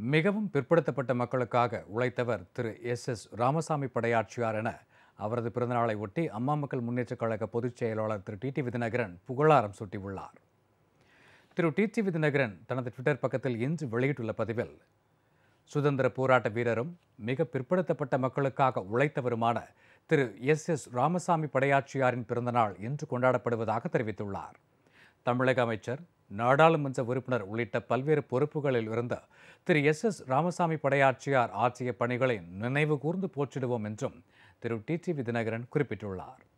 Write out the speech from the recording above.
மிகவும் பிற்படுத்தப்பட்ட மக்களுக்காக உழைத்தவர் திரு எஸ் எஸ் ராமசாமி படையாட்சியார் என அவரது பிறந்தநாளை ஒட்டி அம்மா மக்கள் முன்னேற்றக் கழக பொதுச் செயலாளர் திரு டி டி விதிநகரன் புகழாரம் சூட்டியுள்ளார் திரு டி டி விதிநகரன் தனது ட்விட்டர் பக்கத்தில் இன்று வெளியிட்டுள்ள பதிவில் சுதந்திர போராட்ட வீரரும் மிக பிற்படுத்தப்பட்ட மக்களுக்காக உழைத்தவருமான திரு எஸ் எஸ் ராமசாமி படையாட்சியாரின் பிறந்தநாள் இன்று கொண்டாடப்படுவதாக தெரிவித்துள்ளார் தமிழக அமைச்சர் நாடாளுமன்ற உறுப்பினர் உள்ளிட்ட பல்வேறு பொறுப்புகளில் இருந்த திரு எஸ் எஸ் ராமசாமி படையாட்சியார் ஆற்றிய பணிகளை நினைவு கூர்ந்து போற்றிடுவோம் என்றும் திரு டி டி விதிநகரன் குறிப்பிட்டுள்ளார்